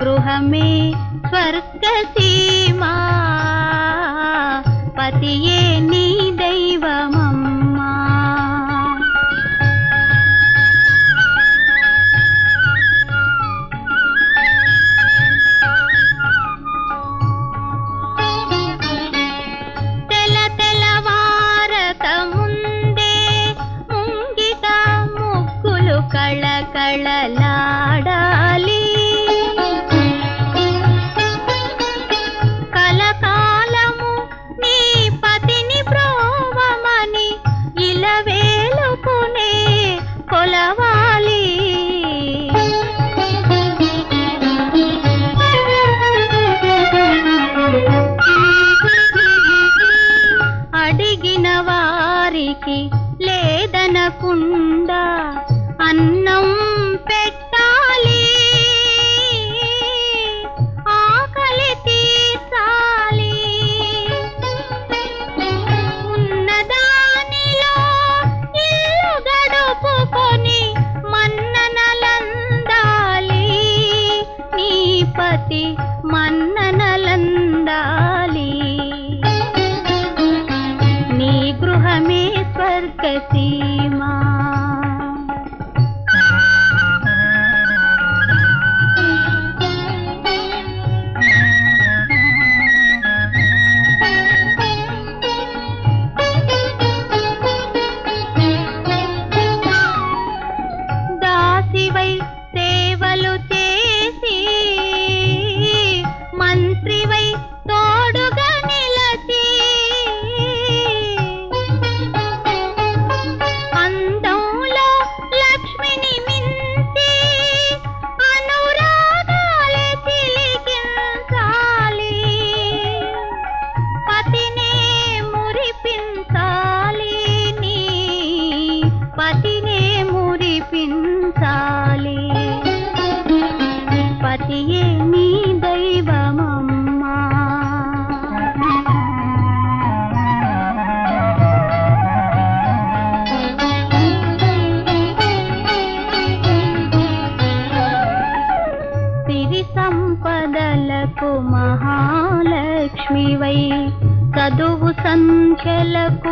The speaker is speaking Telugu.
గృహమే స్వర్గసీమా పతియే నీ దైవమమ్మా తెల తెలవారక ముందే ముంగిట ముగ్గులు కళకళలాడాలి కలకాలము నీ పతిని ప్రోవమని ఇలవేలుకునే కొలవాలి అడిగిన వారికి లేదనకుండా అన్నం పెట్టాలి ఆకలి తీర్చాలి ఉన్నదానిలో ఇల్లు గడుపుకొని మన్ననలందాలి నీ పతి మన్ననలందాలి నీ గృహమే స్వర్గసీమా దాసివై సేవలు చేసి మంత్రివై తోడుగా నిలచి అందంలో లక్ష్మిని మించి అనురాగాలే చిలికించాలి పతినే మురిపించాలి నీ పతినే మురిపించాలి పతియే నీ దైవమమ్మా సిరి సంపదలకు మహాలక్ష్మివై చదువు సంఖ్యలకు